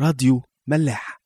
راديو ملاح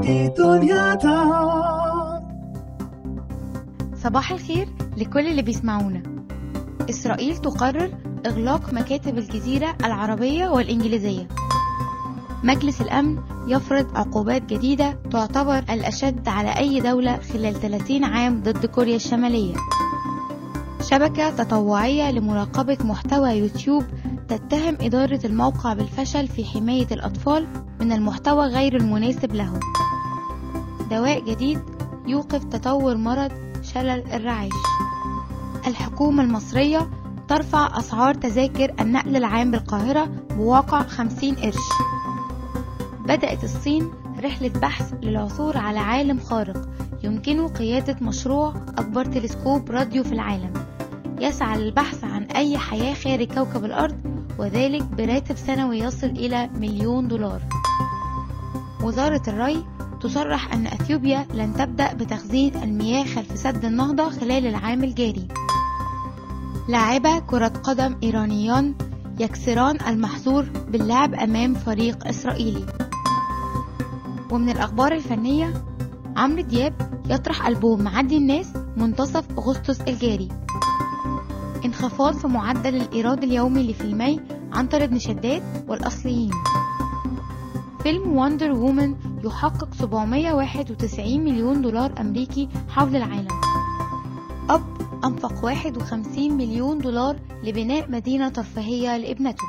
صباح الخير لكل اللي بيسمعونا إسرائيل تقرر إغلاق مكاتب الجزيرة العربية والإنجليزية مجلس الأمن يفرض عقوبات جديدة تعتبر الأشد على أي دولة خلال 30 عام ضد كوريا الشمالية شبكة تطوعية لمراقبة محتوى يوتيوب تتهم إدارة الموقع بالفشل في حماية الأطفال من المحتوى غير المناسب لهم دواء جديد يوقف تطور مرض شلل الرعاش الحكومة المصرية ترفع أسعار تذاكر النقل العام بالقاهرة بواقع 50 قرش بدأت الصين رحلة بحث للعثور على عالم خارق يمكنه قيادة مشروع أكبر تلسكوب راديو في العالم يسعى للبحث عن أي حياة خارج كوكب الأرض وذلك براتب سنوي يصل إلى مليون دولار وزارة الري تصرح أن أثيوبيا لن تبدأ بتخزين المياه خلف سد النهضة خلال العام الجاري لاعبة كرة قدم إيرانيان يكسران المحظور باللعب أمام فريق إسرائيلي ومن الأخبار الفنية عمرو دياب يطرح ألبوم معدي الناس منتصف أغسطس الجاري انخفاض في معدل الإيراد اليومي لفيلمي عنتر بن شداد والأصليين فيلم وندر وومن يحقق 791 مليون دولار أمريكي حول العالم أب أنفق 51 مليون دولار لبناء مدينة ترفيهية لابنته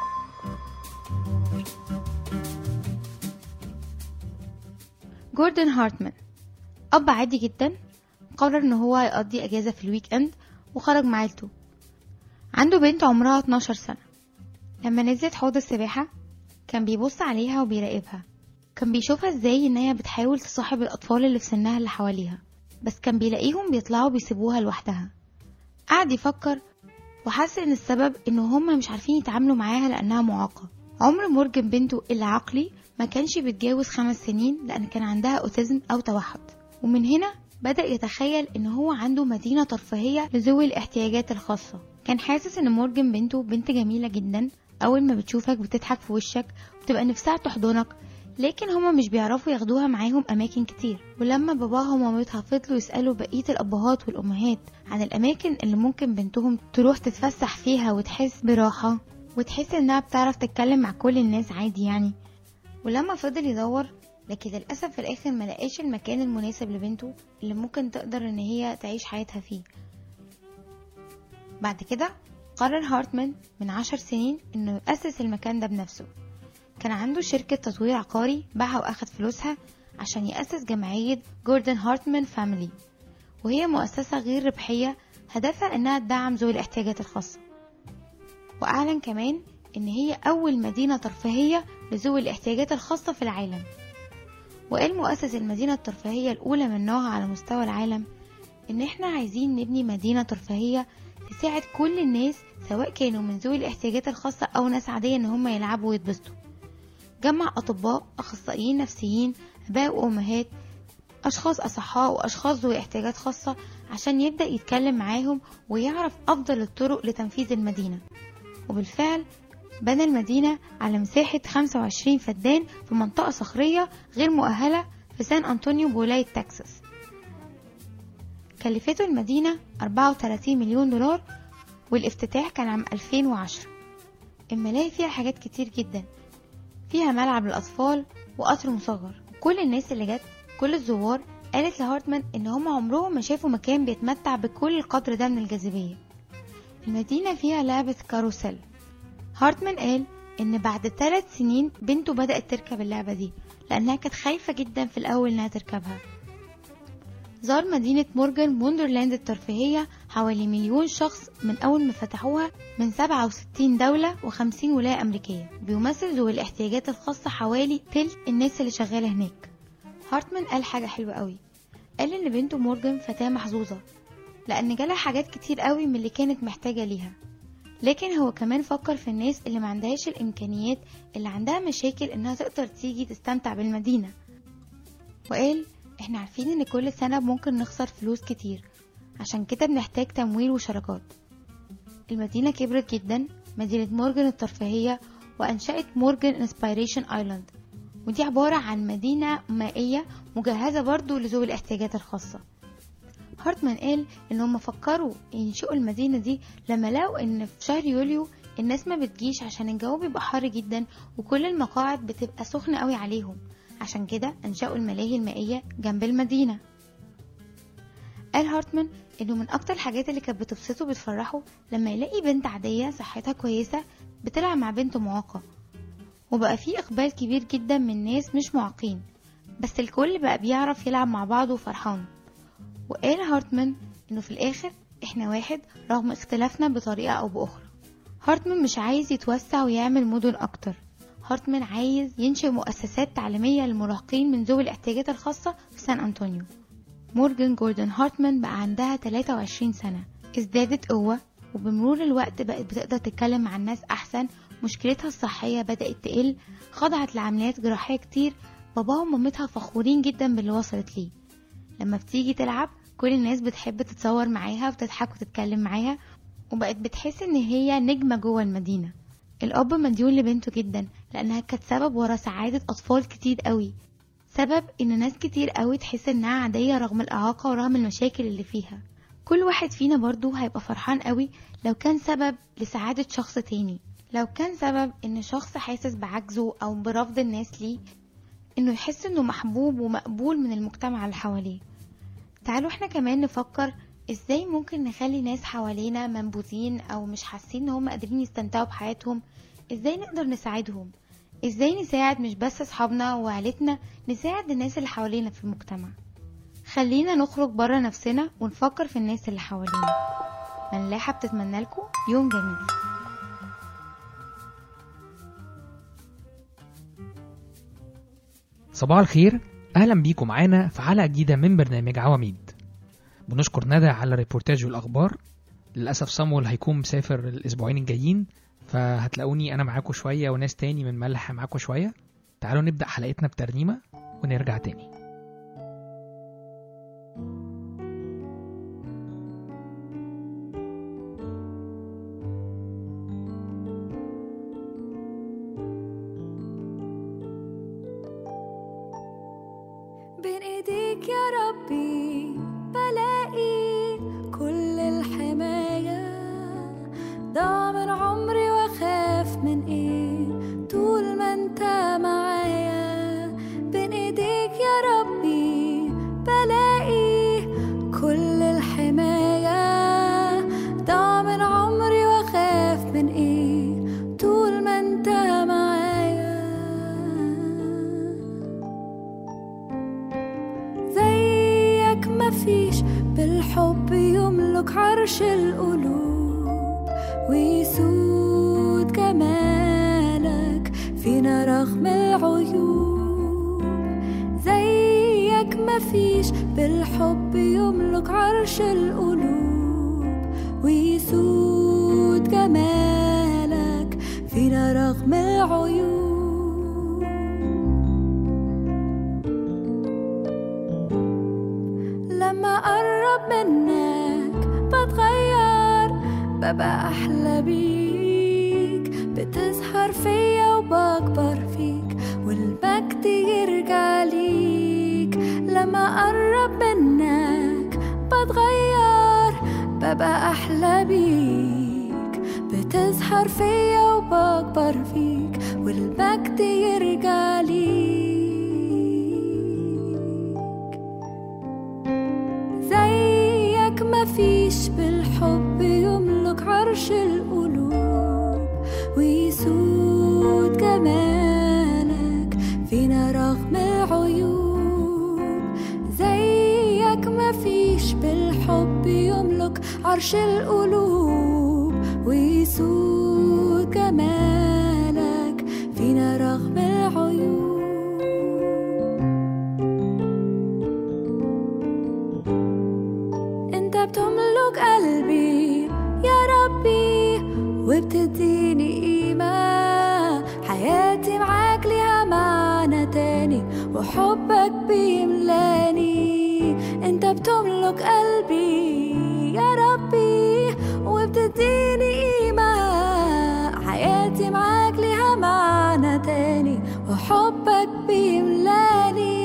جوردن هارتمان أب عادي جدا قرر إن هو يقضي أجازة في الويك إند وخرج مع عيلته عنده بنت عمرها 12 سنة لما نزلت حوض السباحة كان بيبص عليها وبيراقبها كان بيشوفها ازاي ان هي بتحاول تصاحب الاطفال اللي في سنها اللي حواليها بس كان بيلاقيهم بيطلعوا بيسيبوها لوحدها قعد يفكر وحس ان السبب ان هما مش عارفين يتعاملوا معاها لانها معاقة عمر مورجن بنته اللي عقلي ما كانش بيتجاوز خمس سنين لان كان عندها اوتيزم او توحد ومن هنا بدأ يتخيل ان هو عنده مدينة ترفيهية لذوي الاحتياجات الخاصة كان حاسس ان مورجن بنته بنت جميلة جدا اول ما بتشوفك بتضحك في وشك وتبقى نفسها تحضنك لكن هما مش بيعرفوا ياخدوها معاهم اماكن كتير ولما باباها ومامتها فضلوا يسالوا بقيه الابهات والامهات عن الاماكن اللي ممكن بنتهم تروح تتفسح فيها وتحس براحه وتحس انها بتعرف تتكلم مع كل الناس عادي يعني ولما فضل يدور لكن للاسف في الاخر ما لقاش المكان المناسب لبنته اللي ممكن تقدر ان هي تعيش حياتها فيه بعد كده قرر هارتمان من عشر سنين انه يأسس المكان ده بنفسه كان عنده شركة تطوير عقاري باعها واخد فلوسها عشان يأسس جمعية جوردن هارتمان فاميلي وهي مؤسسة غير ربحية هدفها انها تدعم ذوي الاحتياجات الخاصة واعلن كمان ان هي اول مدينة ترفيهية لذوي الاحتياجات الخاصة في العالم وقال مؤسس المدينة الترفيهية الاولى من نوعها على مستوى العالم ان احنا عايزين نبني مدينة ترفيهية تساعد كل الناس سواء كانوا من ذوي الاحتياجات الخاصة أو ناس عادية إن هم يلعبوا ويتبسطوا جمع أطباء أخصائيين نفسيين آباء وأمهات أشخاص أصحاء وأشخاص ذوي احتياجات خاصة عشان يبدأ يتكلم معاهم ويعرف أفضل الطرق لتنفيذ المدينة وبالفعل بنى المدينة على مساحة 25 فدان في منطقة صخرية غير مؤهلة في سان أنطونيو بولاية تكساس كلفته المدينة 34 مليون دولار والافتتاح كان عام 2010 الملاهي فيها حاجات كتير جدا فيها ملعب للأطفال وقطر مصغر كل الناس اللي جت كل الزوار قالت لهارتمان ان هم عمرهم ما شافوا مكان بيتمتع بكل القدر ده من الجاذبية المدينة فيها لعبة كاروسيل هارتمان قال ان بعد ثلاث سنين بنته بدأت تركب اللعبة دي لانها كانت خايفة جدا في الاول انها تركبها زار مدينة مورجان وندرلاند الترفيهية حوالي مليون شخص من أول ما فتحوها من 67 دولة و50 ولاية أمريكية بيمثل ذوي الاحتياجات الخاصة حوالي تلت الناس اللي شغالة هناك هارتمان قال حاجة حلوة قوي قال إن بنته مورجان فتاة محظوظة لأن جالها حاجات كتير قوي من اللي كانت محتاجة ليها لكن هو كمان فكر في الناس اللي ما عندهاش الإمكانيات اللي عندها مشاكل إنها تقدر تيجي تستمتع بالمدينة وقال احنا عارفين ان كل سنة ممكن نخسر فلوس كتير عشان كده بنحتاج تمويل وشراكات المدينة كبرت جدا مدينة مورجان الترفيهية وأنشأت مورجان انسبيريشن ايلاند ودي عبارة عن مدينة مائية مجهزة برضو لذوي الاحتياجات الخاصة هارتمان قال ان هم فكروا ينشئوا المدينة دي لما لقوا ان في شهر يوليو الناس ما بتجيش عشان الجو بيبقى حار جدا وكل المقاعد بتبقى سخنة قوي عليهم عشان كده انشأوا الملاهي المائية جنب المدينة قال هارتمان انه من اكتر الحاجات اللي كانت بتبسطه وبتفرحه لما يلاقي بنت عادية صحتها كويسة بتلعب مع بنت معاقة وبقى في اقبال كبير جدا من ناس مش معاقين بس الكل بقى بيعرف يلعب مع بعضه وفرحان وقال هارتمان انه في الاخر احنا واحد رغم اختلافنا بطريقة او باخرى هارتمان مش عايز يتوسع ويعمل مدن اكتر هارتمان عايز ينشئ مؤسسات تعليمية للمراهقين من ذوي الاحتياجات الخاصة في سان أنطونيو مورجان جوردن هارتمان بقى عندها 23 سنة ازدادت قوة وبمرور الوقت بقت بتقدر تتكلم مع الناس أحسن مشكلتها الصحية بدأت تقل خضعت لعمليات جراحية كتير باباها ومامتها فخورين جدا باللي وصلت ليه لما بتيجي تلعب كل الناس بتحب تتصور معاها وتضحك وتتكلم معاها وبقت بتحس ان هي نجمة جوه المدينة الأب مديون لبنته جدا لأنها كانت سبب ورا سعادة أطفال كتير قوي سبب إن ناس كتير قوي تحس إنها عادية رغم الإعاقة ورغم المشاكل اللي فيها كل واحد فينا برضو هيبقى فرحان قوي لو كان سبب لسعادة شخص تاني لو كان سبب إن شخص حاسس بعجزه أو برفض الناس ليه إنه يحس إنه محبوب ومقبول من المجتمع اللي حواليه تعالوا احنا كمان نفكر ازاي ممكن نخلي ناس حوالينا منبوذين او مش حاسين ان هم قادرين يستمتعوا بحياتهم ازاي نقدر نساعدهم ازاي نساعد مش بس اصحابنا وعيلتنا نساعد الناس اللي حوالينا في المجتمع خلينا نخرج برا نفسنا ونفكر في الناس اللي حوالينا ملاحة بتتمنى لكم يوم جميل صباح الخير اهلا بيكم معانا في حلقه جديده من برنامج عواميد بنشكر ندى على الريبورتاج والاخبار للاسف صامويل هيكون مسافر الاسبوعين الجايين فهتلاقوني انا معاكم شويه وناس تاني من ملح معاكم شويه تعالوا نبدا حلقتنا بترنيمه ونرجع تاني بين ايديك يا ربي بلاقي كل الحماية ضاع من عمري واخاف من ايه طول ما انت معايا بين ايديك يا ربي بلاقي كل الحماية ضاع من عمري واخاف من ايه طول ما انت معايا زيك مفيش بالحب يملك عرش القلوب ويسود جمالك فينا رغم العيوب زيك مفيش بالحب يملك عرش القلوب ويسود جمالك فينا رغم العيوب لما أقرب منك بتغير ببقى أحلى بيك بتظهر فيا وبكبر فيك والمجد يرجع ليك لما أقرب منك بتغير ببقى أحلى بيك بتظهر فيا وبكبر فيك والمجد يرجع ليك زيك مفيش بالحب يملك عرش القلوب ويسود جمالك فينا رغم العيوب زيك مفيش بالحب يملك عرش القلوب ويسود جمالك فينا رغم العيوب انت بتملك قلبي يا ربي وبتديني قيمة حياتي معاك ليها معنى تاني وحبك بيملاني انت بتملك قلبي يا ربي وبتديني قيمة حياتي معاك ليها معنى تاني وحبك حبك بيملاني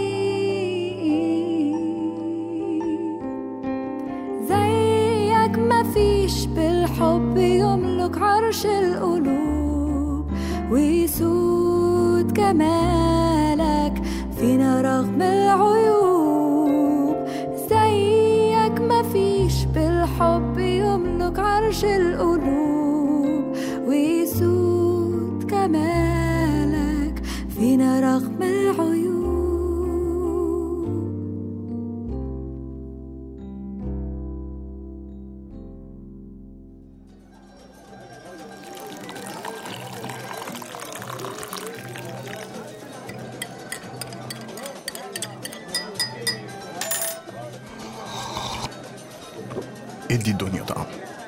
زيك مفيش بالحب يملك عرش القلوب ويسود جمالك فينا رغم العيوب زيك مفيش بالحب يملك عرش القلوب ويسود جمالك فينا رغم العيوب ادي الدنيا طعم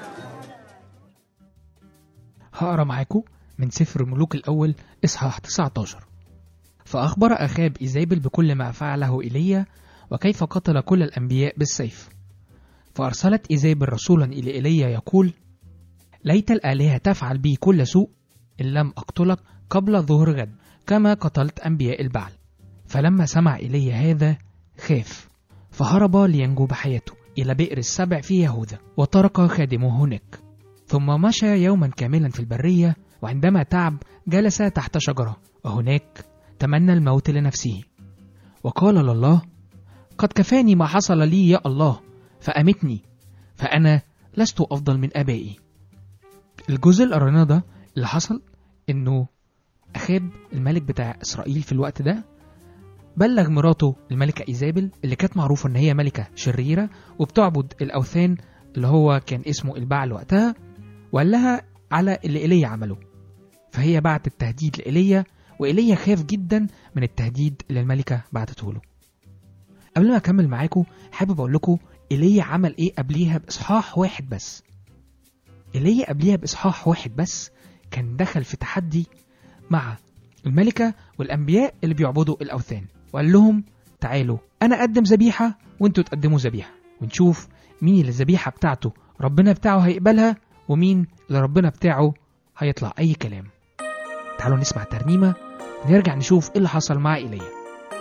هقرا معاكم من سفر ملوك الأول إصحاح 19 فأخبر أخاب إيزابل بكل ما فعله إيليا وكيف قتل كل الأنبياء بالسيف فأرسلت إيزابل رسولا إلى إيليا يقول ليت الآلهة تفعل بي كل سوء إن لم أقتلك قبل ظهر غد كما قتلت أنبياء البعل فلما سمع إيليا هذا خاف فهرب لينجو بحياته إلى بئر السبع في يهوذا وترك خادمه هناك ثم مشى يوما كاملا في البرية وعندما تعب جلس تحت شجرة وهناك تمنى الموت لنفسه وقال لله قد كفاني ما حصل لي يا الله فأمتني فأنا لست أفضل من آبائي الجزء القريناه ده اللي حصل إنه أخاب الملك بتاع إسرائيل في الوقت ده بلغ مراته الملكة إيزابل اللي كانت معروفة إن هي ملكة شريرة وبتعبد الأوثان اللي هو كان اسمه البعل وقتها وقال لها على اللي إيليا عمله فهي بعتت التهديد لإيليا وإيليا خاف جدا من التهديد اللي الملكة بعتته له قبل ما أكمل معاكم حابب أقول لكم إيليا عمل إيه قبليها بإصحاح واحد بس إيليا قبليها بإصحاح واحد بس كان دخل في تحدي مع الملكة والأنبياء اللي بيعبدوا الأوثان وقال لهم تعالوا أنا أقدم ذبيحة وأنتوا تقدموا ذبيحة ونشوف مين اللي الذبيحة بتاعته ربنا بتاعه هيقبلها ومين اللي ربنا بتاعه هيطلع أي كلام تعالوا نسمع ترنيمة ونرجع نشوف إيه اللي حصل مع إيليا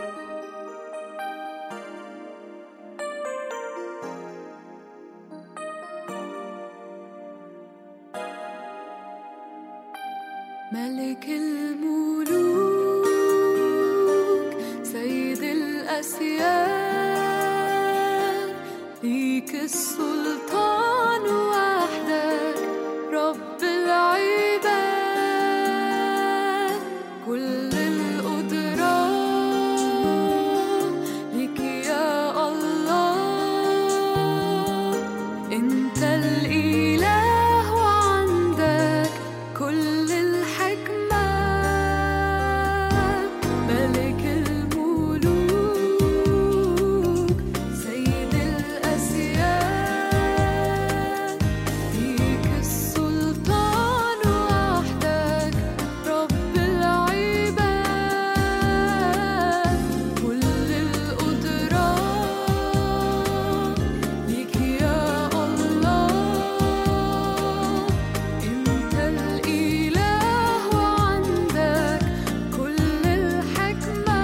ملك الملوك سيد الأسياد ليك السلطان وحدك رب العباد كل القدرة ليك يا الله انت الاله وعندك كل الحكمة ملك الملوك سيد الأسياد ليك السلطان وحدك رب العباد كل القدرة ليك يا الله انت الاله وعندك كل الحكمة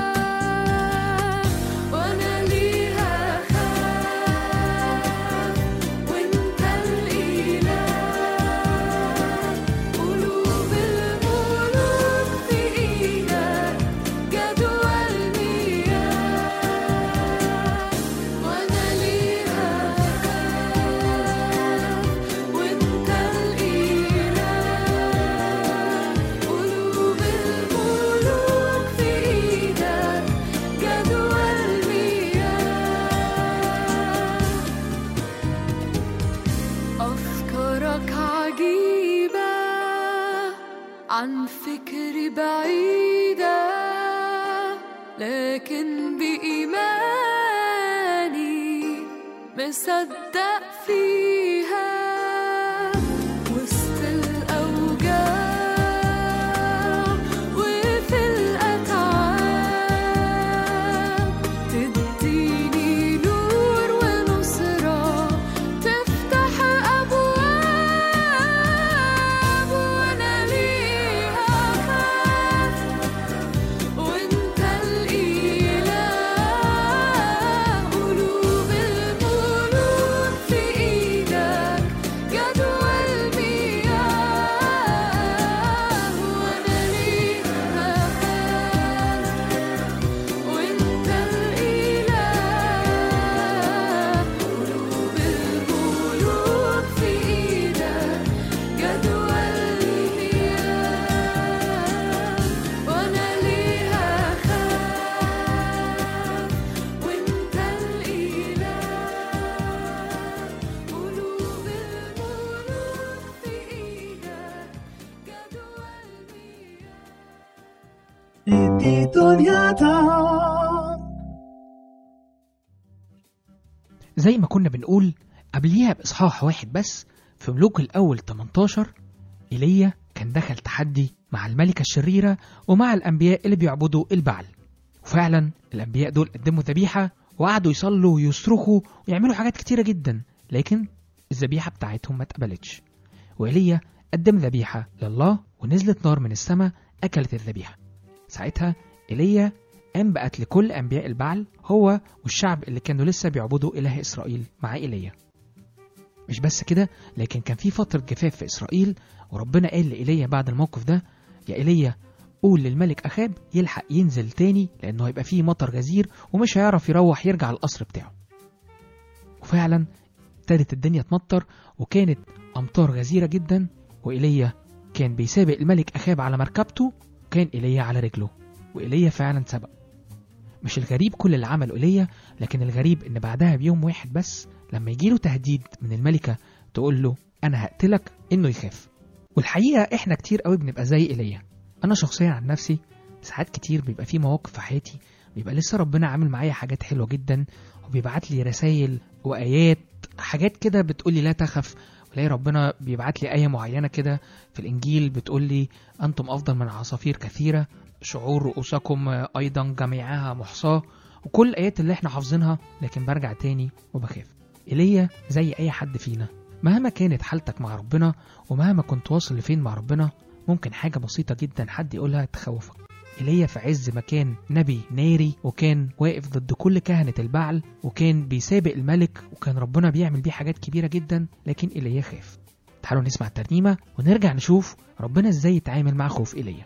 وانا ليها خاف وانت الاله قلوب الملوك في ايدك جدول مياه وانا ليها خاف وانت الاله قلوب الملوك في ايدك جدول مياه أفكارك عجيبة عن فكري بعيدة لكن بإيماني مصدق فيها وسط الأوجاع وفي الأتعاب تديني نور ونصرة تفتح أبواب وأنا ليها خاف وأنت دنياتا زي ما كنا بنقول قبليها بإصحاح واحد بس في ملوك الأول 18 إيليا كان دخل تحدي مع الملكة الشريرة ومع الأنبياء اللي بيعبدوا البعل وفعلا الأنبياء دول قدموا ذبيحة وقعدوا يصلوا ويصرخوا ويعملوا حاجات كتيرة جدا لكن الذبيحة بتاعتهم ما اتقبلتش وإيليا قدم ذبيحة لله ونزلت نار من السماء أكلت الذبيحة ساعتها إيليا قام بقتل كل أنبياء البعل هو والشعب اللي كانوا لسه بيعبدوا إله إسرائيل مع إيليا مش بس كده لكن كان في فترة جفاف في إسرائيل وربنا قال لإيليا بعد الموقف ده يا إيليا قول للملك أخاب يلحق ينزل تاني لأنه هيبقى فيه مطر غزير ومش هيعرف يروح يرجع القصر بتاعه وفعلا ابتدت الدنيا تمطر وكانت أمطار غزيرة جدا وإيليا كان بيسابق الملك أخاب على مركبته وكان إيليا على رجله وإيليا فعلا سبق مش الغريب كل اللي عمله إيليا لكن الغريب إن بعدها بيوم واحد بس لما يجيله تهديد من الملكة تقول له أنا هقتلك إنه يخاف والحقيقة إحنا كتير قوي بنبقى زي إيليا أنا شخصيا عن نفسي ساعات كتير بيبقى في مواقف في حياتي بيبقى لسه ربنا عامل معايا حاجات حلوة جدا وبيبعت لي رسائل وآيات حاجات كده بتقول لي لا تخف ولاقي ربنا بيبعت لي آية معينة كده في الإنجيل بتقول لي أنتم أفضل من عصافير كثيرة شعور رؤوسكم أيضا جميعها محصاة وكل الآيات اللي احنا حافظينها لكن برجع تاني وبخاف إيليا زي أي حد فينا مهما كانت حالتك مع ربنا ومهما كنت واصل لفين مع ربنا ممكن حاجة بسيطة جدا حد يقولها تخوفك إيليا في عز ما كان نبي ناري وكان واقف ضد كل كهنة البعل وكان بيسابق الملك وكان ربنا بيعمل بيه حاجات كبيرة جدا لكن إيليا خاف تعالوا نسمع الترنيمة ونرجع نشوف ربنا ازاي يتعامل مع خوف إيليا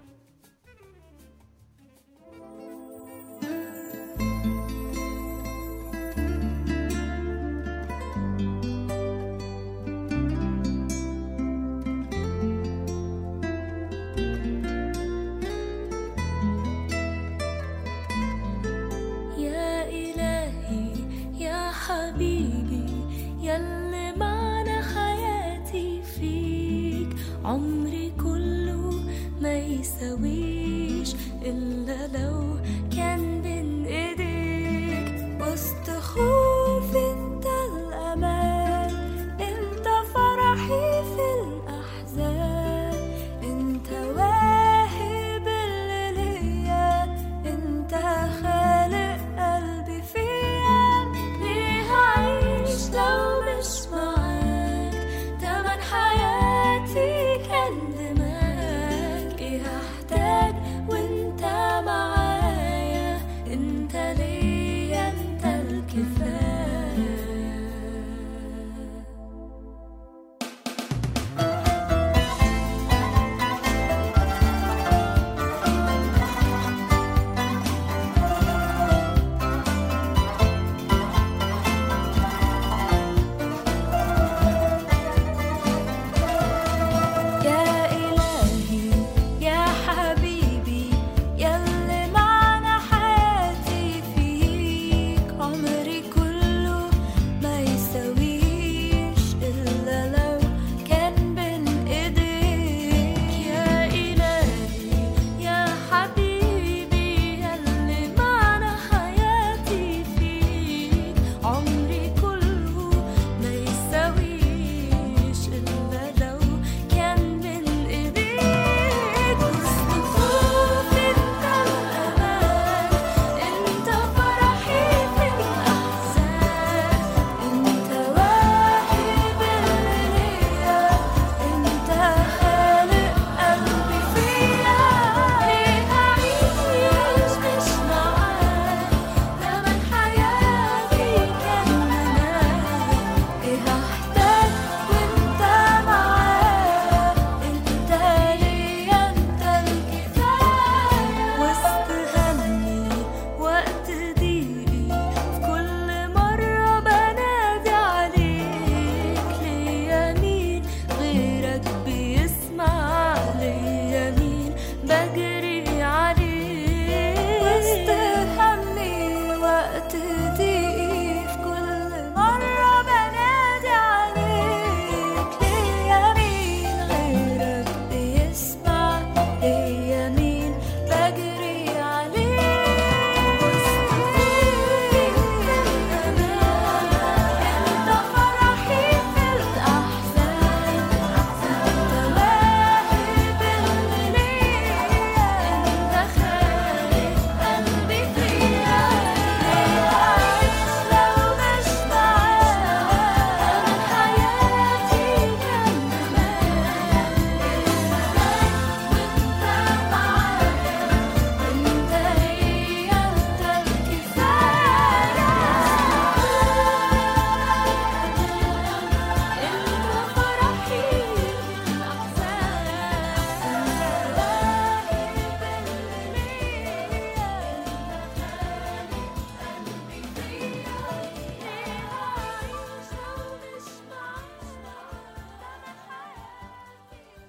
يا إلهي يا حبيبي يلي معنى حياتي فيك عمري كله ما يساويش إلا لو كان بين إيديك وسط خوفي انت الأمان انت فرحي في الأحزان انت واهب اللي ليا انت خالق قلبي فيا ليه هعيش لو مش معاك تمن حياتي كان دماغك ايه هحتاج وانت معايا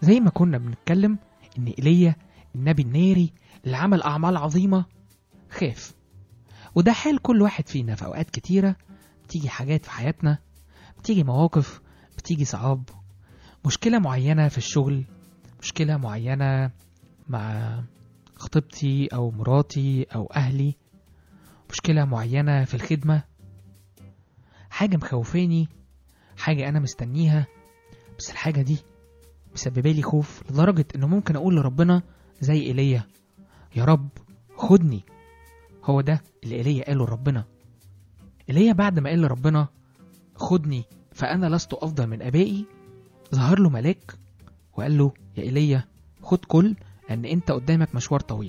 زي ما كنا بنتكلم إن إيليا النبي الناري اللي عمل أعمال عظيمة خاف وده حال كل واحد فينا في أوقات كتيرة بتيجي حاجات في حياتنا بتيجي مواقف بتيجي صعاب مشكلة معينة في الشغل مشكلة معينة مع خطيبتي أو مراتي أو أهلي مشكلة معينة في الخدمة حاجة مخوفاني حاجة أنا مستنيها بس الحاجة دي مسببة لي خوف لدرجة إنه ممكن أقول لربنا زي إيليا يا رب خدني هو ده اللي إيليا قاله لربنا إيليا بعد ما قال لربنا خدني فأنا لست أفضل من أبائي ظهر له ملاك وقال له يا إيليا خد كل لأن أنت قدامك مشوار طويل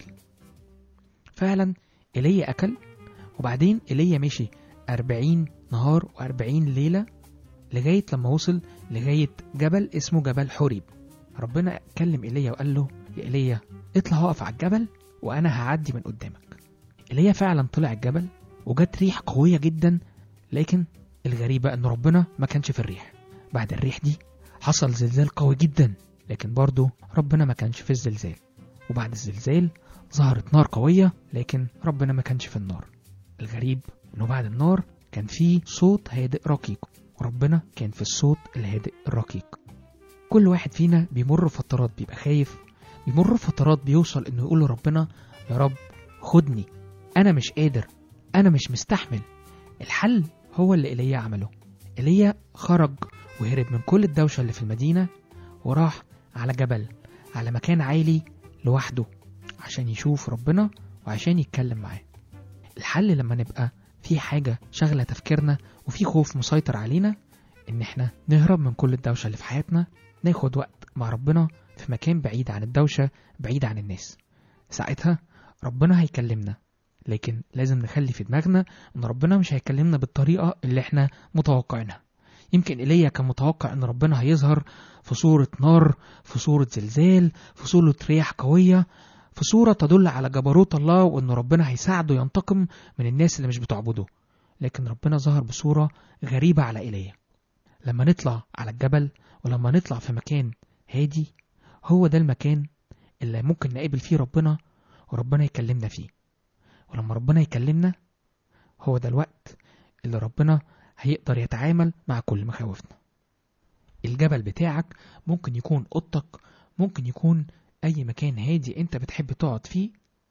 فعلا إيليا أكل وبعدين إيليا مشي أربعين نهار وأربعين ليلة لغاية لما وصل لغاية جبل اسمه جبل حوريب ربنا كلم إيليا وقال له يا إيليا اطلع اقف على الجبل وأنا هعدي من قدامك إيليا فعلا طلع الجبل وجت ريح قوية جدا لكن الغريبة أن ربنا ما كانش في الريح بعد الريح دي حصل زلزال قوي جدا لكن برضه ربنا ما كانش في الزلزال وبعد الزلزال ظهرت نار قوية لكن ربنا ما كانش في النار الغريب انه بعد النار كان في صوت هادئ رقيق وربنا كان في الصوت الهادئ الرقيق كل واحد فينا بيمر فترات بيبقى خايف بيمر فترات بيوصل انه يقول لربنا يا رب خدني انا مش قادر انا مش مستحمل الحل هو اللي ايليا عمله ايليا خرج وهرب من كل الدوشة اللي في المدينة وراح على جبل على مكان عالي لوحده عشان يشوف ربنا وعشان يتكلم معاه الحل لما نبقى في حاجة شغلة تفكيرنا وفي خوف مسيطر علينا إن إحنا نهرب من كل الدوشة اللي في حياتنا ناخد وقت مع ربنا في مكان بعيد عن الدوشة بعيد عن الناس ساعتها ربنا هيكلمنا لكن لازم نخلي في دماغنا إن ربنا مش هيكلمنا بالطريقة اللي إحنا متوقعينها يمكن إيليا كان متوقع إن ربنا هيظهر في صورة نار في صورة زلزال في صورة رياح قوية في صورة تدل على جبروت الله وإن ربنا هيساعده ينتقم من الناس اللي مش بتعبده لكن ربنا ظهر بصورة غريبة على إيليا لما نطلع على الجبل ولما نطلع في مكان هادي هو ده المكان اللي ممكن نقابل فيه ربنا وربنا يكلمنا فيه ولما ربنا يكلمنا هو ده الوقت اللي ربنا هيقدر يتعامل مع كل مخاوفنا الجبل بتاعك ممكن يكون اوضتك ممكن يكون اي مكان هادي انت بتحب تقعد فيه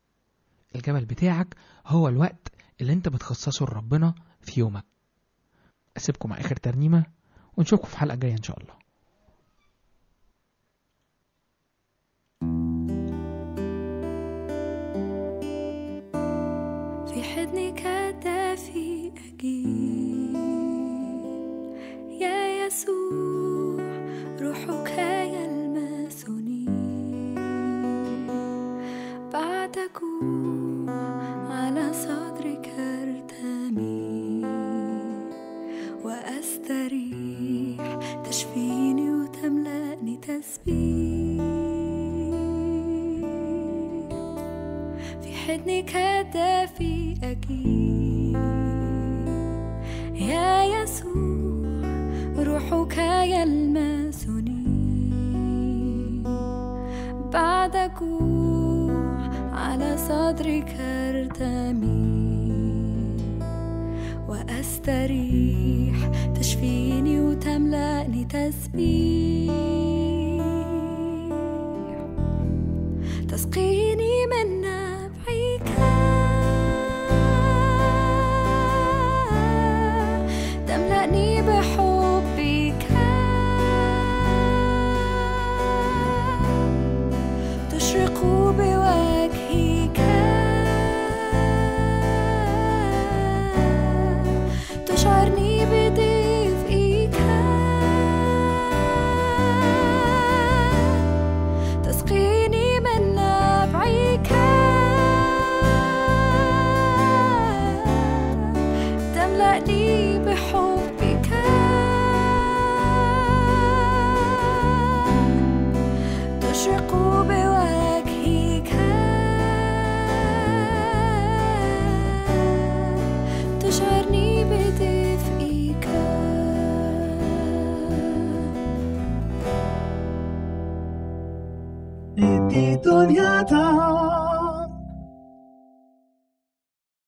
الجبل بتاعك هو الوقت اللي انت بتخصصه لربنا في يومك اسيبكم مع اخر ترنيمه ونشوفكم في حلقه جايه ان شاء الله في حضنك دافي أجيب يا يسوع روحك يلمسني بعدك على صدرك ارتمي وأستريح تشفيني وتملأني تسبيح في حضنك الدافي أجيب يا يسوع روحك يلمسني بعد جوع على صدرك ارتمي وأستريح تشفيني وتملأني تسبيح تسقيني من نبعك تملأني بحبك تشرق بوجهك تشعرني بدفئك تسقيني من نبعك تملأني بحبك تشرق بوجهك تشعرني بدفئك ادي دنيا طعم